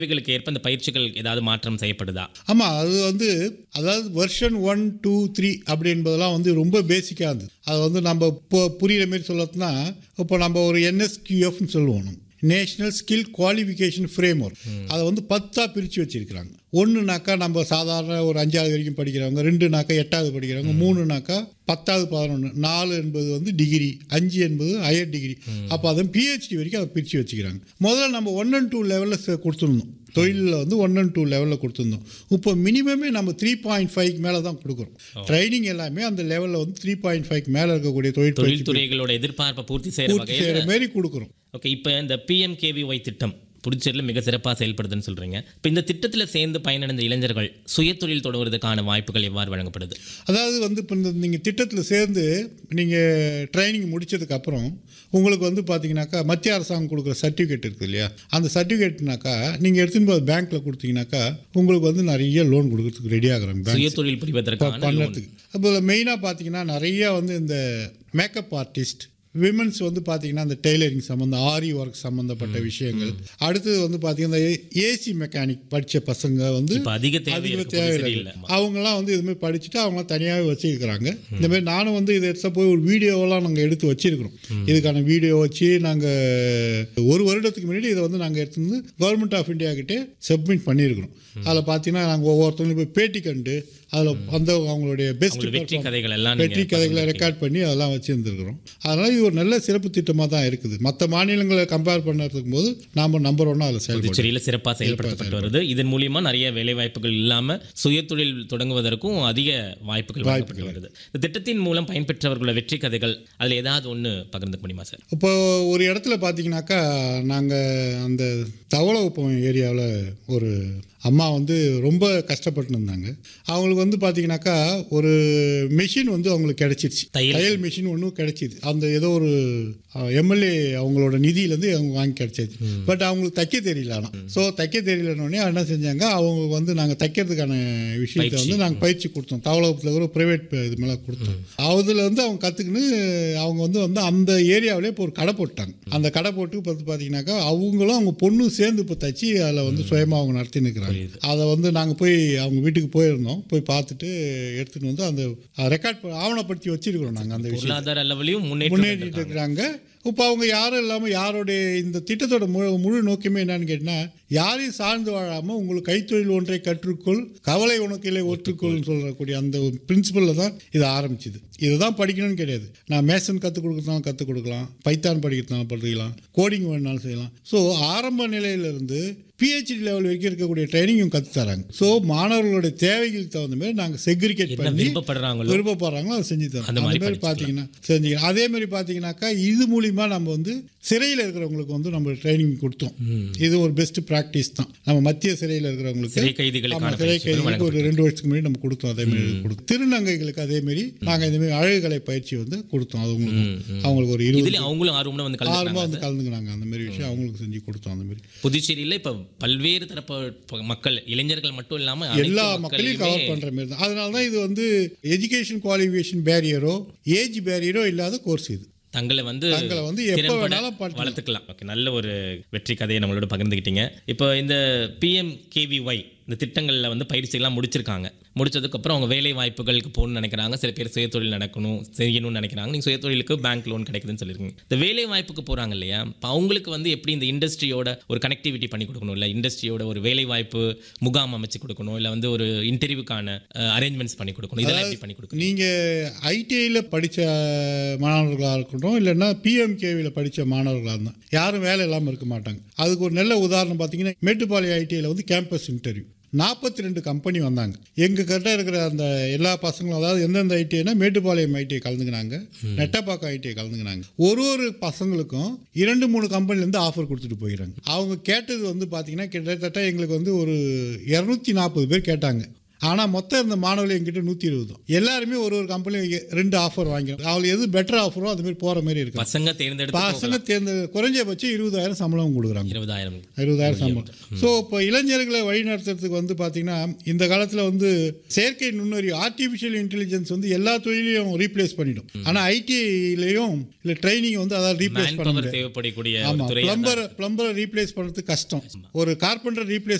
இவைகளுக்கு ஏற்ப இந்த பயிற்சிகள் ஏதாவது மாற்றம் செய்யப்படுதா ஆமாம் அது வந்து அதாவது வெர்ஷன் ஒன் டூ த்ரீ அப்படி என்பதெல்லாம் வந்து ரொம்ப பேசிக்காக இருந்தது அது வந்து நம்ம இப்போ புரிகிற மாதிரி சொல்லத்துனா இப்போ நம்ம ஒரு என்எஸ்கியூஎஃப்னு சொல்லுவோம் நம்ம national skill qualification framework அதை வந்து பத்தாக பிரித்து வச்சுருக்கிறாங்க ஒன்றுனாக்கா நம்ம சாதாரண ஒரு அஞ்சாவது வரைக்கும் படிக்கிறவங்க ரெண்டுனாக்கா எட்டாவது படிக்கிறவங்க மூணுனாக்கா பத்தாவது பதினொன்று நாலு என்பது வந்து டிகிரி அஞ்சு என்பது ஹையர் டிகிரி அப்போ அதை பிஹெச்டி வரைக்கும் அதை பிரித்து வச்சுக்கிறாங்க முதல்ல நம்ம ஒன் அண்ட் டூ லெவலில் கொடுத்துருந்தோம் தொழிலில் வந்து ஒன் அண்ட் டூ லெவலில் கொடுத்துருந்தோம் இப்போ மினிமமே நம்ம த்ரீ பாயிண்ட் ஃபைவ்க்கு மேலே தான் கொடுக்குறோம் ட்ரைனிங் எல்லாமே அந்த லெவலில் வந்து த்ரீ பாயிண்ட் ஃபைவ்க்கு மேலே இருக்கக்கூடிய தொழில் பயிற்சி தொழில்துறைகளோட எதிர்பார்ப்பை பூர்த்தி செய்யற பூர்த்தி வகையில் செய்கிற மாதிரி கொடுக்குறோம் ஓகே இப்போ இந்த பிஎம்கேவிஒய் திட்டம் புதுச்சேரியில் மிக சிறப்பாக செயல்படுதுன்னு சொல்றீங்க இப்போ இந்த திட்டத்தில் சேர்ந்து பயனடைந்த இளைஞர்கள் சுயதொழில் தொடங்குவதற்கான வாய்ப்புகள் எவ்வாறு வழங்கப்படுது அதாவது வந்து இப்போ இந்த நீங்கள் திட்டத்தில் சேர்ந்து நீங்கள் ட்ரைனிங் முடிச்சதுக்கப்புறம் உங்களுக்கு வந்து பார்த்தீங்கன்னாக்கா மத்திய அரசாங்கம் கொடுக்குற சர்டிஃபிகேட் இருக்குது இல்லையா அந்த சர்டிஃபிகேட்னாக்கா நீங்கள் எடுத்துன்னு போய் பேங்க்கில் கொடுத்தீங்கன்னாக்கா உங்களுக்கு வந்து நிறைய லோன் கொடுக்கறதுக்கு ரெடி ஆகுறாங்க பேங்க் சுயதொழில் புரிவதற்கான loan. பண்ணுறதுக்கு அப்போ மெயினாக பார்த்தீங்கன்னா நிறையா வந்து இந்த மேக்கப் ஆர்டிஸ்ட் விமன்ஸ் வந்து பார்த்தீங்கன்னா இந்த டெய்லரிங் சம்மந்தம் ஆரி ஒர்க் சம்மந்தப்பட்ட விஷயங்கள் அடுத்தது வந்து பார்த்தீங்கன்னா ஏசி மெக்கானிக் படித்த பசங்க வந்து இப்போ அதிக தேவை அதிக இருக்கு தேவையில்லை புதுச்சேரியில் அவங்கெல்லாம் வந்து இதுமாதிரி படிச்சுட்டு அவங்க தனியாகவே வச்சுருக்கிறாங்க இந்த மாதிரி நானும் வந்து இதை எடுத்த போய் ஒரு வீடியோவெல்லாம் நாங்கள் எடுத்து வச்சிருக்கிறோம் இதுக்கான வீடியோ வச்சு நாங்கள் ஒரு வருடத்துக்கு முன்னாடி இதை வந்து நாங்கள் எடுத்து வந்து கவர்மெண்ட் ஆஃப் இந்தியா கிட்டே சப்மிட் பண்ணியிருக்கிறோம் அதில் பார்த்தீங்கன்னா நாங்கள் ஒவ்வொருத்தவங்களும் போய் பேட்டி கண்டு அதில் வந்து அவங்களுடைய பெஸ்ட் அவங்களோட வெற்றி கதைகள் எல்லாம் வெற்றி நீங்க கதைகளை ரெக்கார்ட் பண்ணி அதெல்லாம் வச்சுருந்துருக்குறோம் அதனால் இது ஒரு நல்ல சிறப்பு திட்டமாக தான் இருக்குது மற்ற மாநிலங்களை கம்பேர் பண்ணுறதுக்கு போது நாம் நம்பர் ஒன்றா அதில் செயல்படுறோம் புதுச்சேரியில் சிறப்பாக செயல்படுத்தப்பட்டு வருது இதன் மூலியமா நிறைய வேலை வாய்ப்புகள் இல்லாம சுயதொழில் தொடங்குவதற்கும் அதிக வாய்ப்புகள் வழங்கப்பட்டு வருது இந்த திட்டத்தின் மூலம் பயன்பெற்றவர்களோட வெற்றி கதைகள் அதுல ஏதாவது ஒண்ணு பகிர்ந்துக்க முடியுமா சார் இப்போ ஒரு இடத்துல பார்த்தீங்கன்னாக்கா நாங்கள் அந்த தவளகுப்பம் ஏரியாவில் ஒரு அம்மா வந்து ரொம்ப கஷ்டப்பட்டு இருந்தாங்க அவங்களுக்கு வந்து பார்த்தீங்கன்னாக்கா ஒரு மெஷின் வந்து அவங்களுக்கு கிடைச்சிருச்சு தையல் தையல் மிஷின் ஒன்றும் கிடைச்சிது அந்த ஏதோ ஒரு எம்எல்ஏ அவங்களோட நிதியிலேருந்து அவங்க வாங்கி கிடைச்சது பட் அவங்களுக்கு தைக்க தெரியல ஆனால் ஸோ தைக்க தெரியலன்னொடனே என்ன செஞ்சாங்க அவங்க வந்து நாங்கள் தைக்கிறதுக்கான விஷயத்தை வந்து நாங்கள் பயிற்சி கொடுத்தோம் தவளகத்தில் ஒரு ப்ரைவேட் இது மேலே கொடுத்தோம் அதில் வந்து அவங்க கற்றுக்கின்னு அவங்க வந்து வந்து அந்த ஏரியாவிலே இப்போ ஒரு கடை போட்டாங்க அந்த கடை போட்டு பார்த்து பார்த்தீங்கன்னாக்கா அவங்களும் அவங்க பொண்ணும் சேர்ந்து இப்போ தைச்சி அதில் வந்து சுயமாக அவங்க நடத்தி நிற்கிறாங்க அதை வந்து நாங்கள் போய் அவங்க வீட்டுக்கு போயிருந்தோம் போய் பார்த்துட்டு எடுத்துகிட்டு வந்து அந்த ரெக்கார்ட் ஆவணப்படுத்தி வச்சிருக்கிறோம் நாங்கள் அந்த விஷயம் பொருளாதார அளவிலையும் முன்னேற்றம் முன்னேறிட்டு இருக்கிறாங்க இப்போ அவங்க யாரும் இல்லாமல் யாருடைய இந்த திட்டத்தோட முழு முழு நோக்கமே என்னன்னு கேட்டால் யாரையும் சார்ந்து வாழாமல் உங்களுக்கு கைத்தொழில் ஒன்றை கற்றுக்கொள் கவலை உனக்கிலே ஒற்றுக்கொள்னு சொல்லக்கூடிய அந்த பிரின்சிபலில் தான் இது ஆரம்பிச்சுது இதை தான் படிக்கணும்னு கிடையாது நான் மேசன் கற்றுக் கொடுக்கறதுனாலும் கற்றுக் கொடுக்கலாம் பைத்தான் படிக்கிறதுனாலும் படிக்கலாம் கோடிங் வேணுனாலும் செய்யலாம் ஸோ ஆரம்ப நிலையிலிருந்து பிஹெச்டி லெவல் வரைக்கும் இருக்கக்கூடிய ட்ரைனிங்கும் கற்று தராங்க ஸோ மாணவர்களுடைய தேவைகளுக்கு தகுந்த மாதிரி நாங்கள் செக்ரிகேட் என்ன பண்ணி விருப்பப்படுறாங்களோ விருப்பப்படுறாங்களோ அதை செஞ்சு தரோம் அந்த அந்த மாதிரி மாதிரி பார்த்தீங்கன்னா செஞ்சுக்கலாம் அதே மாதிரி பார்த்தீங்கன்னா இது மூலிமா நம்ம வந்து சிறையில் இருக்கிறவங்களுக்கு வந்து நம்ம ட்ரைனிங் கொடுத்தோம் இது ஒரு பெஸ்ட் ப்ராக்டிஸ் தான் நம்ம மத்திய சிறையில் இருக்கிறவங்களுக்கு சிறை கைதிகளுக்கான ஆமா, சிறை பயிற்சிகளும் கைதிகளுக்கு ஒரு ரெண்டு வருஷத்துக்கு முன்னாடி நம்ம கொடுத்தோம் அதே மாதிரி கொடுத்தோம் திருநங்கைகளுக்கு அதே மாதிரி நாங்கள் இந்த மாதிரி அழகுகலை பயிற்சி வந்து கொடுத்தோம் அது அவங்களுக்கு அவங்களுக்கு ஒரு இருபது இதுல அவங்களும் ஆர்வம்னா வந்து கலந்து ஆர்வமாக வந்து கலந்துக்கினாங்க அந்த மாதிரி விஷயம் அவங்களுக்கு செஞ்சு கொடுத்தோம் அந்த மாதிரி புதுச்சேரியில இப்ப பல்வேறு தரப்பு ப- மக்கள் இளைஞர்கள் மட்டும் இல்லாம அனைத்து எல்லா மக்களையும் கவர் மக்களையுமே பண்ணுற மாதிரி தான் அதனால தான் இது வந்து எஜுகேஷன் குவாலிஃபிகேஷன் பேரியரோ ஏஜ் பேரியரோ இல்லாத கோர்ஸ் இது தங்களை வந்து தங்களை வந்து எப்போ திறம்பட வேணாலும் பண்ணலாம். வளர்த்துக்கலாம் ஓகே நல்ல ஒரு வெற்றி கதையை நம்மளோட பகிர்ந்துக்கிட்டீங்க இப்போ இந்த பிஎம் கேவிஒய் இந்த திட்டங்களில் வந்து பயிற்சிகள்லாம் முடிச்சிருக்காங்க முடிச்சதுக்கப்புறம் அவங்க வேலை வாய்ப்புகளுக்கு போகணும்னு நினைக்கிறாங்க சில பேர் சுயதொழில் நடக்கணும் செய்யணும்னு நினைக்கிறாங்க நீங்கள் சுயதொழிலுக்கு பேங்க் லோன் கிடைக்குதுன்னு சொல்லியிருக்கீங்க இந்த வேலை வாய்ப்புக்கு போகிறாங்க இல்லையா இப்போ அவங்களுக்கு வந்து எப்படி இந்த இண்டஸ்ட்ரியோட ஒரு கனெக்டிவிட்டி பண்ணி கொடுக்கணும் இல்லை இண்டஸ்ட்ரியோட ஒரு வேலை வாய்ப்பு முகாம் அமைச்சு கொடுக்கணும் இல்லை வந்து ஒரு இன்டர்வியூக்கான அரேஞ்ச்மெண்ட்ஸ் பண்ணி கொடுக்கணும் இதெல்லாம் எப்படி பண்ணி கொடுக்கணும் நீங்கள் ஐடிஐயில் படித்த மாணவர்களாக இருக்கட்டும் இல்லைன்னா பிஎம்கேவியில் படித்த மாணவர்களாக இருந்தால் யாரும் வேலை இல்லாமல் இருக்க மாட்டாங்க அதுக்கு ஒரு நல்ல உதாரணம் பார்த்தீங்கன்னா மேட்டுப்பாளையம் ஐடிஐயில் வந்து கேம்பஸ் இன்டர்வியூ நாற்பத்தி ரெண்டு கம்பெனி வந்தாங்க எங்கள் கிட்ட இருக்கிற அந்த எல்லா பசங்களும் அதாவது எந்தெந்த ஐடிஐனா மேட்டுப்பாளையம் ஐடிஐ கலந்துக்கினாங்க நெட்டப்பாக்கம் ஐடிஐ கலந்துக்கினாங்க ஒரு ஒரு பசங்களுக்கும் இரண்டு மூணு கம்பெனிலேருந்து ஆஃபர் கொடுத்துட்டு போயிடுறாங்க அவங்க கேட்டது வந்து பார்த்தீங்கன்னா கிட்டத்தட்ட எங்களுக்கு வந்து ஒரு இரநூத்தி நாற்பது பேர் கேட்டாங்க ஆனால் மொத்தம் இருந்த மாணவர்கள் எங்கிட்ட நூற்றி இருபது தான் எல்லாருமே ஒரு ஒரு கம்பெனி ரெண்டு ஆஃபர் வாங்கிடும் அவங்களுக்கு எது பெட்டர் ஆஃபரோ அது மாதிரி போகிற மாதிரி இருக்கு பசங்க தேர்ந்தெடுத்து பசங்க தேர்ந்த குறைஞ்சபட்சம் இருபதாயிரம் சம்பளம் கொடுக்குறாங்க இருபதாயிரம் அறுபதாயிரம் சம்பளம் ஸோ இப்போ இளைஞர்களை வழிநடத்துறதுக்கு வந்து பார்த்தீங்கன்னா இந்த காலத்தில் வந்து செயற்கை நுண்ணறிவு ஆர்டிஃபிஷியல் இன்டெலிஜென்ஸ் வந்து எல்லா தொழிலையும் ரீப்ளேஸ் பண்ணிடும் ஆனால் ஐடிஐலையும் இல்லை ட்ரைனிங் வந்து அதாவது ரீப்ளேஸ் மேன் பண்ண பவர் முடியாது தேவைப்படக்கூடிய ஒரு ஆமாம் துறையா பிளம்பர் பிளம்பரை ரீப்ளேஸ் பண்ணுறது கஷ்டம் ஒரு கார்பெண்டர் ரீப்ளேஸ்